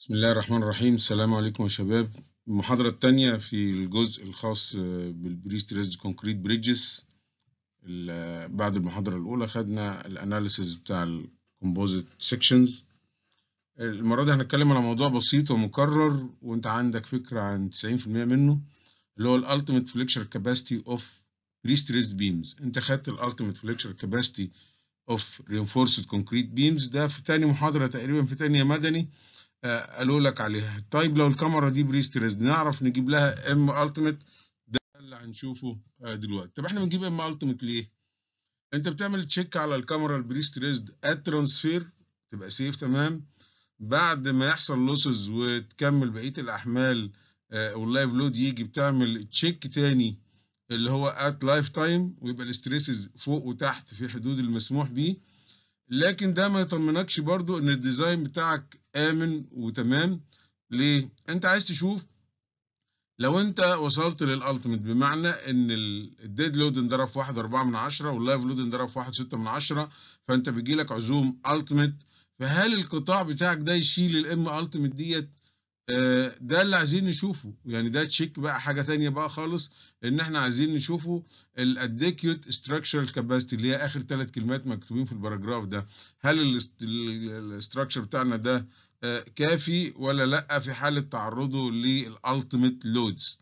بسم الله الرحمن الرحيم السلام عليكم يا شباب المحاضرة التانية في الجزء الخاص بالبريستريز كونكريت بريدجز بعد المحاضرة الأولى خدنا الأناليسيز بتاع الكومبوزيت سيكشنز المرة دي هنتكلم على موضوع بسيط ومكرر وأنت عندك فكرة عن 90% منه اللي هو الألتيميت فليكشر كاباسيتي أوف بريستريز بيمز أنت خدت الألتيميت فليكشر كاباسيتي أوف رينفورسد كونكريت بيمز ده في تاني محاضرة تقريبا في تانية مدني قالوا لك عليها طيب لو الكاميرا دي بريستريز نعرف نجيب لها ام التيميت ده اللي هنشوفه دلوقتي طب احنا بنجيب ام التيميت ليه انت بتعمل تشيك على الكاميرا البريستريزد ات ترانسفير تبقى سيف تمام بعد ما يحصل لوسز وتكمل بقيه الاحمال واللايف لود يجي بتعمل تشيك تاني اللي هو ات لايف تايم ويبقى الاستريسز فوق وتحت في حدود المسموح بيه لكن ده ما يطمنكش برضو ان الديزاين بتاعك امن وتمام ليه انت عايز تشوف لو انت وصلت للالتيميت بمعنى ان الديد لود انضرب في 1.4 من 10 واللايف لود انضرب في 1.6 من 10 فانت بيجي لك عزوم التيميت فهل القطاع بتاعك ده يشيل الام التيميت ديت ده اللي عايزين نشوفه يعني ده تشيك بقى حاجه ثانيه بقى خالص ان احنا عايزين نشوفه الاديكيوت ستراكشرال كاباسيتي اللي هي اخر ثلاث كلمات مكتوبين في الباراجراف ده هل الاستراكشر بتاعنا ده كافي ولا لا في حاله تعرضه للالتيميت لودز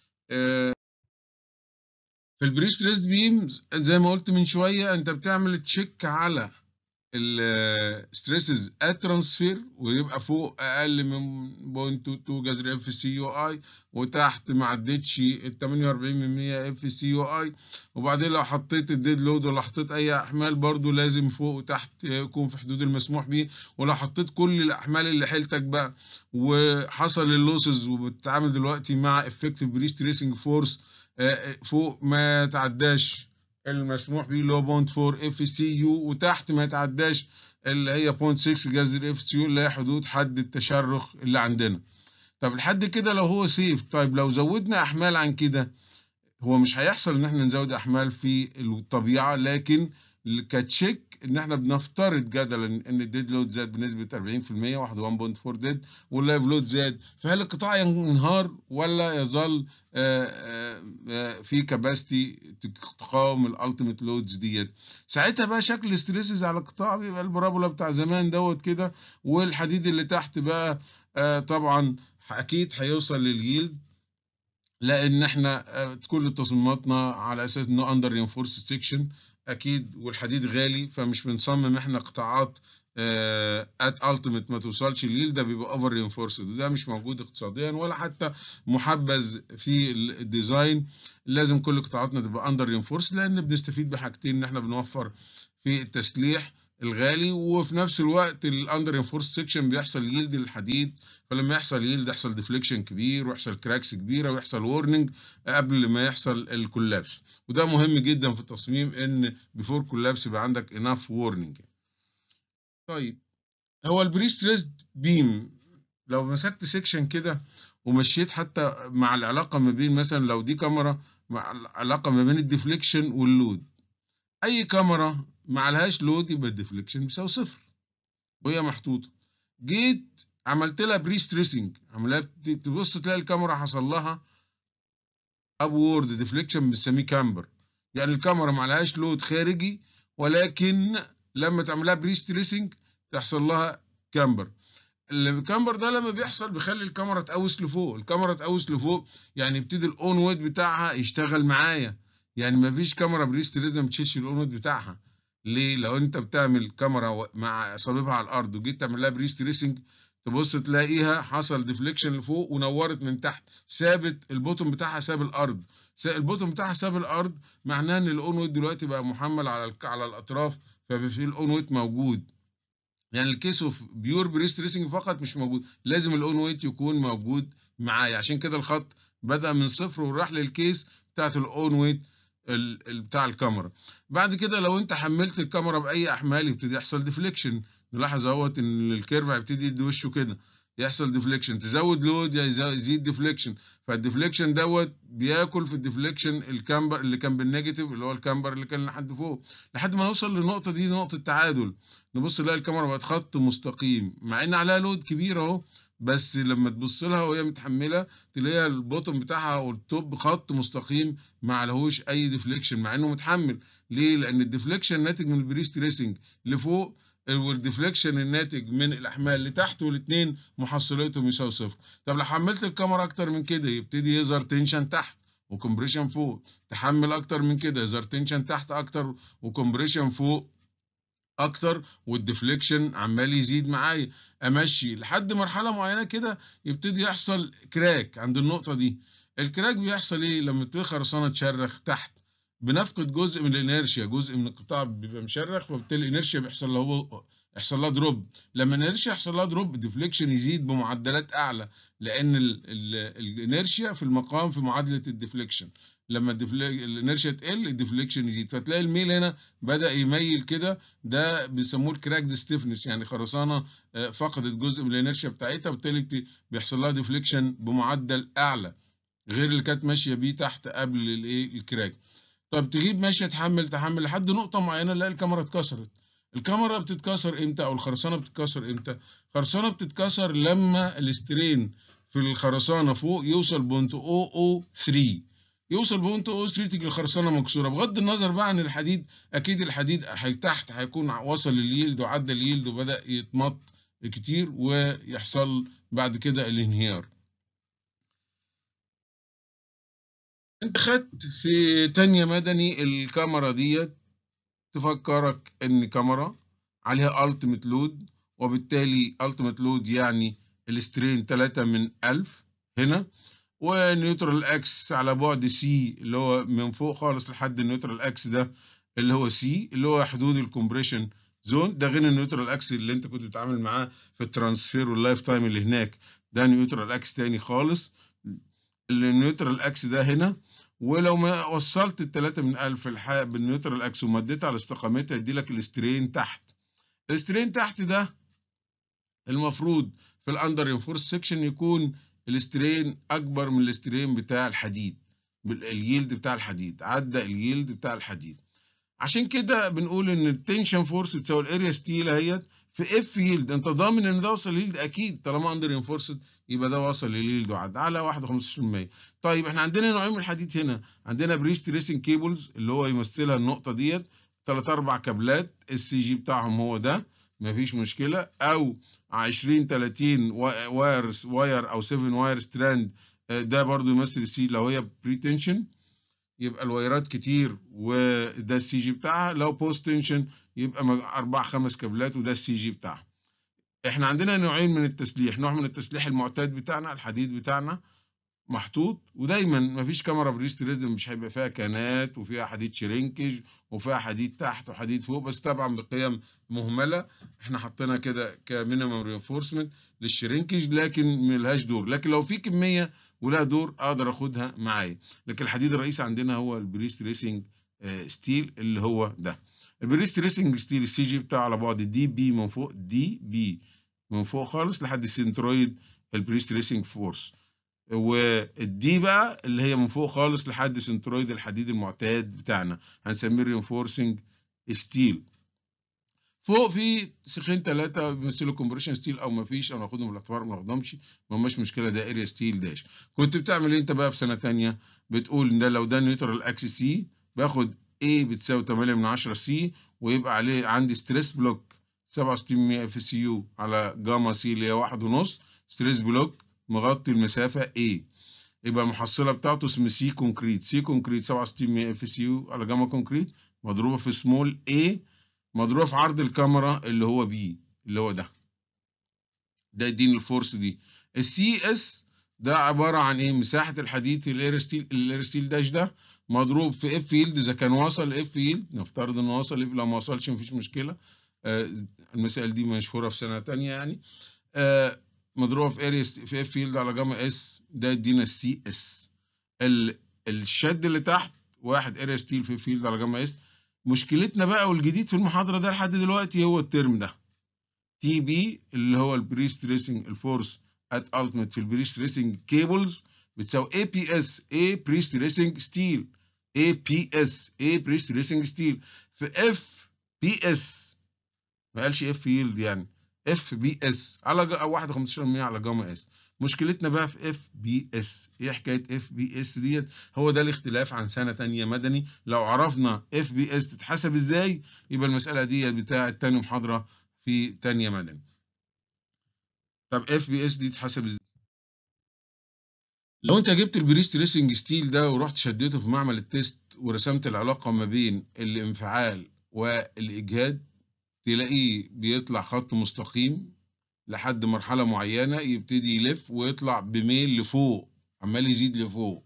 في البريستريس بيمز زي ما قلت من شويه انت بتعمل تشيك على الستريسز ات ترانسفير ويبقى فوق اقل من 0.22 جذر اف سي يو اي وتحت ما عدتش ال 48 من 100 اف سي يو اي وبعدين لو حطيت الديد لود ولا حطيت اي احمال برضو لازم فوق وتحت يكون في حدود المسموح بيه ولو حطيت كل الاحمال اللي حيلتك بقى وحصل اللوسز وبتتعامل دلوقتي مع افكتيف بريست ريسنج فورس فوق ما تعداش المسموح بيه اللي هو 0.4 اف سي يو وتحت ما يتعداش اللي هي 0.6 جذر اف سي يو اللي هي حدود حد التشرخ اللي عندنا طب لحد كده لو هو سيف طيب لو زودنا احمال عن كده هو مش هيحصل ان احنا نزود احمال في الطبيعه لكن كتشيك ان احنا بنفترض جدلا ان الديد لود زاد بنسبه 40% واحد 1.4 ديد واللايف لود زاد فهل القطاع ينهار ولا يظل في كاباسيتي تقاوم الالتيميت لودز ديت ساعتها بقى شكل الاستريسز على القطاع بيبقى البرابولا بتاع زمان دوت كده والحديد اللي تحت بقى طبعا اكيد هيوصل لليلد لان احنا كل تصميماتنا على اساس انه اندر رينفورس سيكشن اكيد والحديد غالي فمش بنصمم احنا قطاعات ات التيميت ما توصلش ليل ده بيبقى اوفر رينفورسد وده مش موجود اقتصاديا ولا حتى محبذ في الديزاين لازم كل قطاعاتنا تبقى اندر رينفورس لان بنستفيد بحاجتين ان احنا بنوفر في التسليح الغالي وفي نفس الوقت الاندر رينفورس سيكشن بيحصل يلد للحديد فلما يحصل يلد يحصل ديفليكشن كبير ويحصل كراكس كبيره ويحصل وورنينج قبل ما يحصل الكولابس وده مهم جدا في التصميم ان بيفور كولابس يبقى عندك اناف وورنينج طيب هو البريستريسد بيم لو مسكت سيكشن كده ومشيت حتى مع العلاقه ما بين مثلا لو دي كاميرا مع العلاقه ما بين الديفليكشن واللود اي كاميرا ما عليهاش لود يبقى الديفليكشن بيساوي صفر وهي محطوطه جيت عملت لها بري ستريسنج عملها تبص تلاقي الكاميرا حصل لها ابورد ديفليكشن بنسميه كامبر يعني الكاميرا ما عليهاش لود خارجي ولكن لما تعملها بري ستريسنج تحصل لها كامبر الكامبر ده لما بيحصل بيخلي الكاميرا تقوس لفوق الكاميرا تقوس لفوق يعني يبتدي الاون ويت بتاعها يشتغل معايا يعني ما فيش كاميرا بريستريزم ما تشيلش الاون ويت بتاعها ليه لو انت بتعمل كاميرا مع صليبها على الارض وجيت تعمل لها بريست ريسنج تبص تلاقيها حصل ديفليكشن لفوق ونورت من تحت ثابت البوتوم بتاعها ساب الارض البوتوم بتاعها ساب الارض معناه ان الاون ويت دلوقتي بقى محمل على على الاطراف ففي الاون ويت موجود يعني الكيس اوف بيور بريست ريسنج فقط مش موجود لازم الاون ويت يكون موجود معايا عشان كده الخط بدا من صفر وراح للكيس بتاعت الاون ويت بتاع الكاميرا بعد كده لو انت حملت الكاميرا باي احمال يبتدي يحصل ديفليكشن نلاحظ اهوت ان الكيرف هيبتدي يدي وشه كده يحصل ديفليكشن تزود لود يزيد ديفليكشن فالديفليكشن دوت بياكل في الديفليكشن الكامبر اللي كان بالنيجاتيف اللي هو الكامبر اللي كان لحد فوق لحد ما نوصل للنقطه دي نقطه تعادل نبص نلاقي الكاميرا بقت خط مستقيم مع ان عليها لود كبير اهو بس لما تبص لها وهي متحمله تلاقيها البوتوم بتاعها او التوب خط مستقيم ما عليهوش اي ديفليكشن مع انه متحمل ليه لان الديفليكشن ناتج من البري ستريسنج لفوق والديفليكشن الناتج من الاحمال اللي تحت والاثنين محصلتهم يساوي صفر طب لو حملت الكاميرا اكتر من كده يبتدي يظهر تنشن تحت وكمبريشن فوق تحمل اكتر من كده يظهر تنشن تحت اكتر وكمبريشن فوق اكتر والديفليكشن عمال يزيد معايا امشي لحد مرحله معينه كده يبتدي يحصل كراك عند النقطه دي الكراك بيحصل ايه لما تبقى خرسانه تشرخ تحت بنفقد جزء من الانيرشيا جزء من القطاع بيبقى مشرخ وبالتالي الانيرشيا بيحصل له يحصل لها دروب لما الانيرشيا يحصل لها دروب الديفليكشن يزيد بمعدلات اعلى لان الانيرشيا في المقام في معادله الديفليكشن لما الانيرشيا تقل الديفليكشن يزيد فتلاقي الميل هنا بدا يميل كده ده بيسموه الكراك ستيفنس يعني خرسانه فقدت جزء من الانيرشيا بتاعتها وبالتالي بيحصل لها ديفليكشن بمعدل اعلى غير اللي كانت ماشيه بيه تحت قبل الايه الكراك طب تجيب ماشيه تحمل تحمل لحد نقطه معينه نلاقي الكاميرا اتكسرت الكاميرا بتتكسر امتى او الخرسانه بتتكسر امتى الخرسانه بتتكسر لما الاسترين في الخرسانه فوق يوصل بونت او او 3 يوصل بونت او 3 تيجي الخرسانه مكسوره بغض النظر بقى عن الحديد اكيد الحديد تحت هيكون وصل لليلد وعدى اليلد وبدا يتمط كتير ويحصل بعد كده الانهيار انت خدت في تانية مدني الكاميرا ديت تفكرك ان كاميرا عليها التيميت لود وبالتالي التيميت لود يعني السترين 3 من 1000 هنا ونيوترال اكس على بعد سي اللي هو من فوق خالص لحد النيوترال اكس ده اللي هو سي اللي هو حدود الكومبريشن زون ده غير النيوترال اكس اللي انت كنت بتتعامل معاه في الترانسفير واللايف تايم اللي هناك ده نيوترال اكس تاني خالص النيوترال اكس ده هنا ولو ما وصلت التلاتة من ألف بالنيوترال اكس ومديتها على استقامتها يدي لك الاسترين تحت الاسترين تحت ده المفروض في الاندر انفورس سيكشن يكون الاسترين اكبر من الاسترين بتاع الحديد اليلد بتاع الحديد عدى اليلد بتاع الحديد عشان كده بنقول ان التنشن فورس تساوي الاريا ستيل اهيت في اف يلد انت ضامن ان ده وصل ليلد اكيد طالما اندر انفورسد يبقى ده وصل لليلد وعدى على 1.5% طيب احنا عندنا نوعين من الحديد هنا عندنا بريست ريسنج كيبلز اللي هو يمثلها النقطه ديت ثلاث اربع كابلات السي جي بتاعهم هو ده مفيش مشكله او 20 30 واير واير او 7 واير ستراند ده برضو يمثل السي لو هي بريتنشن يبقى الوايرات كتير وده السي جي بتاعها لو بوست تنشن يبقى اربع خمس كابلات وده السي جي بتاعها احنا عندنا نوعين من التسليح نوع من التسليح المعتاد بتاعنا الحديد بتاعنا محطوط ودايما مفيش كاميرا بريست ريزم مش هيبقى فيها كانات وفيها حديد شرينكج وفيها حديد تحت وحديد فوق بس طبعا بقيم مهمله احنا حطينا كده كمينيمم رينفورسمنت للشرينكج لكن ملهاش دور لكن لو في كميه ولها دور اقدر اخدها معايا لكن الحديد الرئيسي عندنا هو البريست ريسنج ستيل اللي هو ده البريست ريسنج ستيل السي جي بتاعه على بعد دي بي من فوق دي بي من فوق خالص لحد السنترويد البريست ريسنج فورس والدي بقى اللي هي من فوق خالص لحد سنترويد الحديد المعتاد بتاعنا هنسميه رينفورسنج ستيل فوق في سيخين ثلاثة بيمثلوا كومبريشن ستيل أو مفيش أو ناخدهم في الاعتبار ما ناخدهمش ما هماش مشكلة ده اريا ستيل داش كنت بتعمل إيه أنت بقى في سنة تانية بتقول إن ده لو ده نيوترال أكس سي باخد A بتساوي 8 من 10 سي ويبقى عليه عندي ستريس بلوك 67 اف سي يو على جاما سي اللي هي واحد ونص ستريس بلوك مغطي المسافة A يبقى المحصلة بتاعته اسمه سي كونكريت سي كونكريت 67 اف سي يو على جاما كونكريت مضروبة في سمول A مضروبة في عرض الكاميرا اللي هو B اللي هو ده ده يديني الفورس دي السي اس ده عبارة عن ايه مساحة الحديد في الاير ستيل الاير ستيل داش ده مضروب في اف يلد اذا كان وصل اف يلد نفترض انه وصل اف لو ما وصلش مفيش مشكلة آه المسائل دي مشهورة في سنة تانية يعني آه مضروبه في اريا في اف فيلد على جاما اس ده يدينا السي اس الشد اللي تحت واحد اريا ستيل في فيلد على جاما اس مشكلتنا بقى والجديد في المحاضره ده لحد دلوقتي هو الترم ده تي بي اللي هو البري ستريسنج الفورس ات التيميت في البري ستريسنج كيبلز بتساوي اي بي اس اي بري ستريسنج ستيل اي بي اس اي بري ستريسنج ستيل في اف بي اس ما قالش اف ييلد يعني اف بي اس على جا... 1 15% على جاما اس مشكلتنا بقى في اف بي اس ايه حكايه اف بي اس ديت هو ده الاختلاف عن سنه تانية مدني لو عرفنا اف بي اس تتحسب ازاي يبقى المساله ديت بتاعه تاني محاضره في تانية مدني طب اف بي اس دي تتحسب ازاي لو انت جبت البري ستريسنج ستيل ده ورحت شديته في معمل التيست ورسمت العلاقه ما بين الانفعال والاجهاد تلاقيه بيطلع خط مستقيم لحد مرحلة معينة يبتدي يلف ويطلع بميل لفوق عمال يزيد لفوق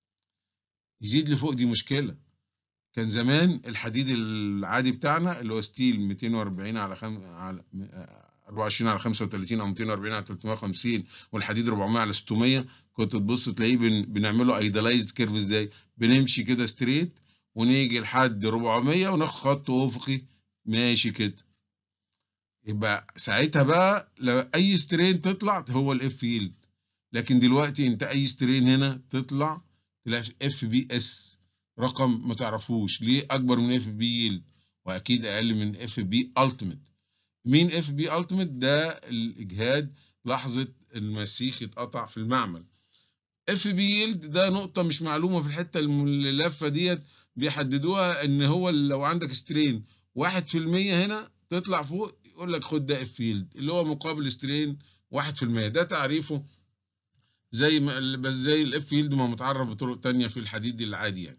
يزيد لفوق دي مشكلة كان زمان الحديد العادي بتاعنا اللي هو ستيل 240 على خم... على 24 على 35 او 240 على 350 والحديد 400 على 600 كنت تبص تلاقيه بن... بنعمله ايدلايزد كيرف ازاي بنمشي كده ستريت ونيجي لحد 400 وناخد خط افقي ماشي كده يبقى ساعتها بقى لو اي سترين تطلع هو الاف ييلد لكن دلوقتي انت اي سترين هنا تطلع تلاقي اف بي اس رقم ما تعرفوش ليه اكبر من اف بي ييلد واكيد اقل من اف بي التيميت مين اف بي التيميت ده الاجهاد لحظه المسيخ اتقطع في المعمل اف بي ييلد ده نقطه مش معلومه في الحته اللفه ديت بيحددوها ان هو لو عندك سترين 1% هنا تطلع فوق يقول لك خد ده اف فيلد اللي هو مقابل سترين 1% ده تعريفه زي ما بس زي الاف فيلد ما متعرف بطرق تانية في الحديد العادي يعني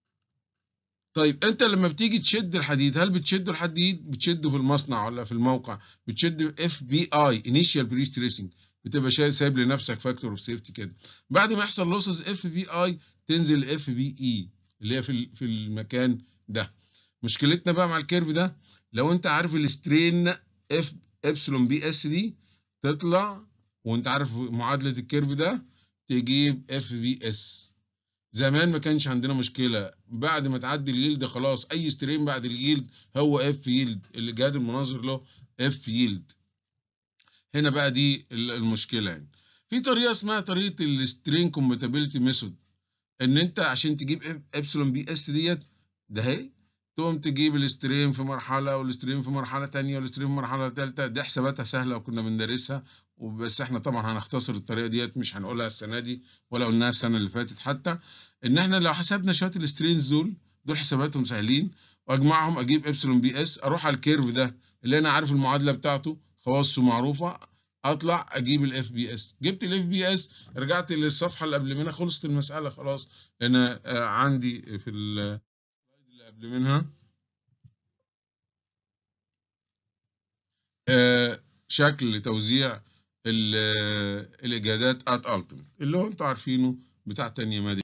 طيب انت لما بتيجي تشد الحديد هل بتشده الحديد بتشده في المصنع ولا في الموقع بتشد اف بي اي انيشال بري ستريسنج بتبقى سايب لنفسك فاكتور اوف سيفتي كده بعد ما يحصل لوسز اف بي اي تنزل اف بي اي اللي هي في في المكان ده مشكلتنا بقى مع الكيرف ده لو انت عارف السترين اف ابسلون بي اس دي تطلع وانت عارف معادله الكيرف ده تجيب اف بي اس زمان ما كانش عندنا مشكله بعد ما تعدي اليلد خلاص اي سترين بعد اليلد هو اف يلد الجهاد المناظر له اف يلد هنا بقى دي المشكله يعني في طريقه اسمها طريقه السترين كومباتيبيليتي ميثود ان انت عشان تجيب ابسلون بي اس ديت ده هي تقوم تجيب الاستريم في مرحلة والاستريم في مرحلة تانية والاستريم في مرحلة تالتة دي حساباتها سهلة وكنا بندرسها وبس احنا طبعا هنختصر الطريقة ديت مش هنقولها السنة دي ولا قلناها السنة اللي فاتت حتى ان احنا لو حسبنا شوية الاسترينز دول دول حساباتهم سهلين واجمعهم اجيب ابسلون بي اس اروح على الكيرف ده اللي انا عارف المعادلة بتاعته خواصه معروفة اطلع اجيب الاف بي اس جبت الاف بي اس رجعت للصفحة اللي قبل منها خلصت المسألة خلاص انا عندي في ال قبل منها آه شكل توزيع الاجهادات ات التيميت اللي هو انتوا عارفينه بتاع تانية مادي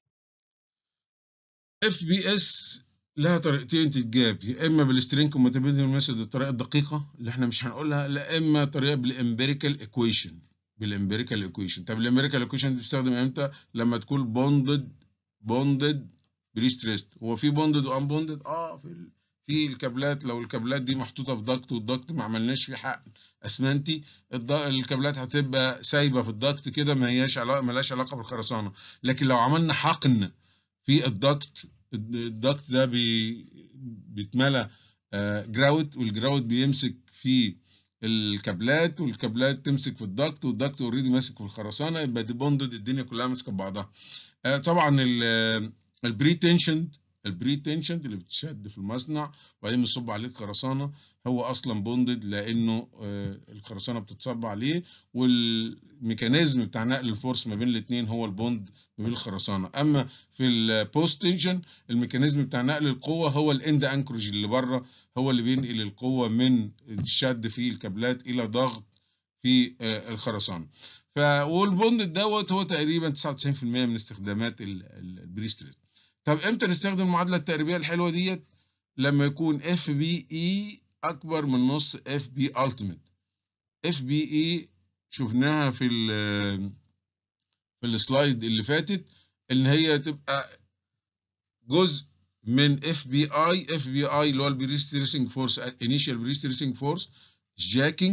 اف بي اس لها طريقتين تتجاب يا اما بالسترين كومباتيبيلتي ميثود الطريقه الدقيقه اللي احنا مش هنقولها لا اما طريقه بالامبيريكال ايكويشن بالامبيريكال ايكويشن طب الامبيريكال ايكويشن بتستخدم امتى لما تكون بوندد بوندد بري ستريسد هو في بوندد وان بوندد اه في ال... في الكابلات لو الكابلات دي محطوطه في ضغط والضغط ما عملناش فيه حقن اسمنتي الكابلات هتبقى سايبه في الضغط كده ما هياش علاقه مالهاش علاقه بالخرسانه لكن لو عملنا حقن في الضغط الضغط ده بي... بيتملى آه جراوت والجراوت بيمسك في الكابلات والكابلات تمسك في الضغط والضغط اوريدي ماسك في الخرسانه يبقى دي بوندد الدنيا كلها ماسكه ببعضها آه طبعا البري تنشن البري تنشن اللي بتشد في المصنع وبعدين بنصب عليه الخرسانه هو اصلا بوندد لانه الخرسانه بتتصب عليه والميكانيزم بتاع نقل الفورس ما بين الاثنين هو البوند ما بين الخرسانه اما في البوست تنشن الميكانيزم بتاع نقل القوه هو الاند انكروج اللي بره هو اللي بينقل القوه من الشد في الكابلات الى ضغط في الخرسانه ف والبوند دوت هو تقريبا 99% من استخدامات البريستريت طب امتى نستخدم المعادله التقريبيه الحلوه ديت لما يكون اف بي اي اكبر من نص اف بي التيميت اف بي اي شفناها في ال في السلايد اللي فاتت ان هي تبقى جزء من اف بي اي اف بي اي اللي هو البري ستريسنج فورس انيشال بري ستريسنج فورس جاكينج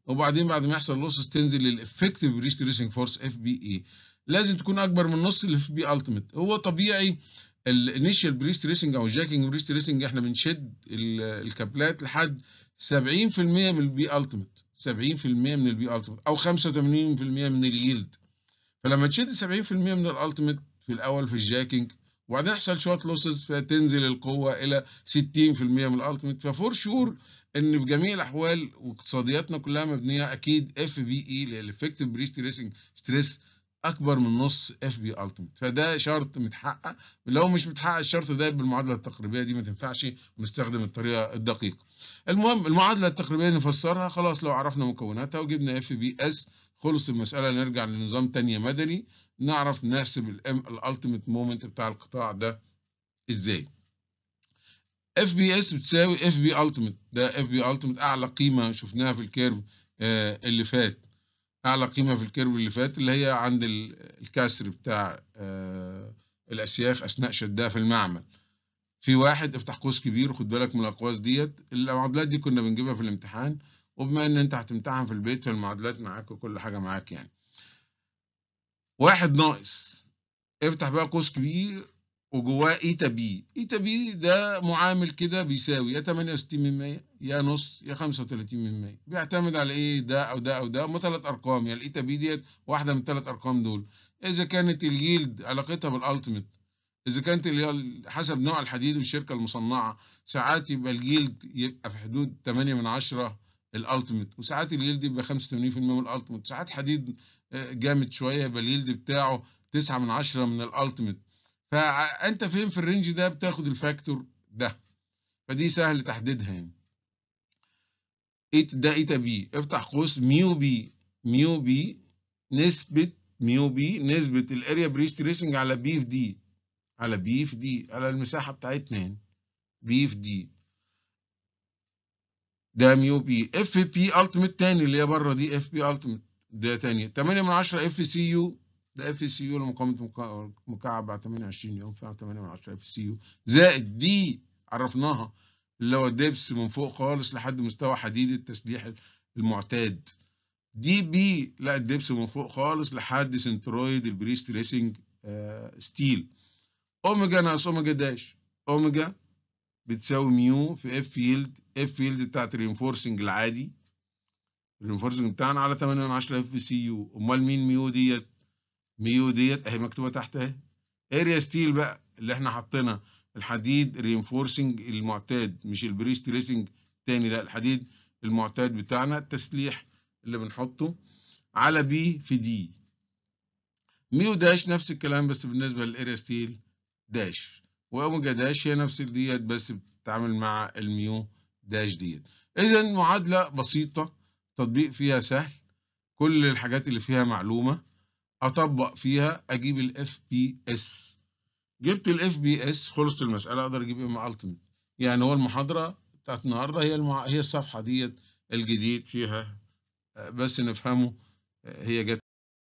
وبعدين بعد ما يحصل لوسز تنزل للافكتيف بريست ريسنج فورس اف بي اي لازم تكون اكبر من نص الاف بي التيميت هو طبيعي الانيشال بريست ريسنج او الجاكينج بريست ريسنج احنا بنشد الكابلات لحد 70% من البي التيميت 70% من البي التيميت او 85% من اليلد فلما تشد 70% من الالتيميت في الاول في الجاكينج وبعدين يحصل شويه لوسز فتنزل القوه الى 60% من الالتيميت ففور شور ان في جميع الاحوال واقتصادياتنا كلها مبنيه اكيد اف بي اي اللي الافكتيف بريست ريسنج ستريس اكبر من نص اف بي التيميت فده شرط متحقق لو مش متحقق الشرط ده بالمعادله التقريبيه دي ما تنفعش ونستخدم الطريقه الدقيقه المهم المعادله التقريبيه نفسرها خلاص لو عرفنا مكوناتها وجبنا اف بي اس خلص المساله نرجع لنظام تانية مدني نعرف نحسب الام الالتيميت مومنت بتاع القطاع ده ازاي اف بي اس بتساوي اف بي التيميت ده اف بي التيميت اعلى قيمه شفناها في الكيرف آه اللي فات اعلى قيمه في الكيرف اللي فات اللي هي عند الكسر بتاع آه الاسياخ اثناء شدها في المعمل في واحد افتح قوس كبير وخد بالك من الاقواس ديت المعادلات دي كنا بنجيبها في الامتحان وبما ان انت هتمتحن في البيت فالمعادلات معاك وكل حاجه معاك يعني واحد ناقص افتح بقى قوس كبير وجواه ايتا بي ايتا بي ده معامل كده بيساوي يا 68 من 100 يا نص يا 35 من 100 بيعتمد على ايه ده او ده او ده هما ثلاث ارقام يعني الايتا بي ديت واحده من الثلاث ارقام دول اذا كانت اليلد علاقتها بالالتيميت اذا كانت حسب نوع الحديد والشركه المصنعه ساعات يبقى اليلد يبقى في حدود 8 من 10 الالتيميت وساعات اليلد يبقى 85% من الالتيميت ساعات حديد جامد شويه يبقى اليلد بتاعه 9 من 10 من الالتيميت فانت فين في الرينج ده بتاخد الفاكتور ده فدي سهل تحديدها يعني ده ايتا بي افتح قوس ميو بي ميو بي نسبة ميو بي نسبة الاريا بريست ريسنج على بي في دي على بي في دي على المساحة بتاعتنا بي في دي ده ميو بي اف بي التيميت تاني اللي هي بره دي اف بي التيميت ده تاني 8 من 10 اف سي يو ده اف سي يو لمقاومة مكعب بعد 28 يوم فيها 8 من 10 اف سي يو زائد دي عرفناها اللي هو دبس من فوق خالص لحد مستوى حديد التسليح المعتاد دي بي لا الدبس من فوق خالص لحد سنترويد البريست ريسنج آه ستيل اوميجا ناقص اوميجا داش اوميجا بتساوي ميو في اف يلد اف يلد بتاعت الرينفورسنج العادي الرينفورسنج بتاعنا على 8 من 10 اف سي يو امال مين ميو ديت ميو ديت اهي مكتوبه تحت اهي اريا ستيل بقى اللي احنا حاطينها الحديد رينفورسنج المعتاد مش البريست ريسنج تاني لا الحديد المعتاد بتاعنا التسليح اللي بنحطه على بي في دي ميو داش نفس الكلام بس بالنسبه للاريا ستيل داش واوميجا داش هي نفس ديت بس بتتعامل مع الميو داش ديت اذا معادله بسيطه تطبيق فيها سهل كل الحاجات اللي فيها معلومه اطبق فيها اجيب الاف بي اس جبت الاف بي اس خلصت المساله اقدر اجيب ام التيميت يعني هو المحاضره بتاعت النهارده هي المع... هي الصفحه ديت الجديد فيها بس نفهمه هي جت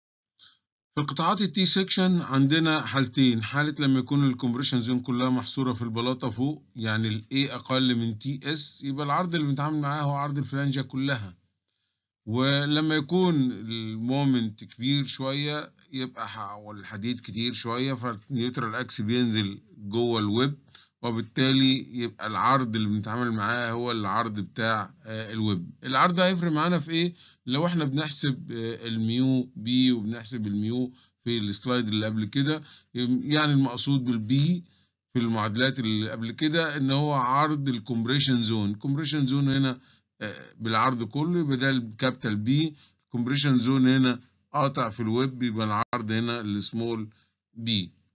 في القطاعات التي سيكشن عندنا حالتين حالة لما يكون الكومبريشن زون كلها محصورة في البلاطة فوق يعني الاي أقل من تي اس يبقى العرض اللي بنتعامل معاه هو عرض الفلانجة كلها ولما يكون المومنت كبير شوية يبقى والحديد كتير شوية فالنيوترال اكس بينزل جوه الويب وبالتالي يبقى العرض اللي بنتعامل معاه هو العرض بتاع الويب العرض هيفرق معانا في ايه لو احنا بنحسب الميو بي وبنحسب الميو في السلايد اللي قبل كده يعني المقصود بالبي في المعادلات اللي قبل كده ان هو عرض الكومبريشن زون الكومبريشن زون هنا بالعرض كله يبقى ده الكابيتال بي الكومبريشن زون هنا قاطع في الويب يبقى العرض هنا السمول بي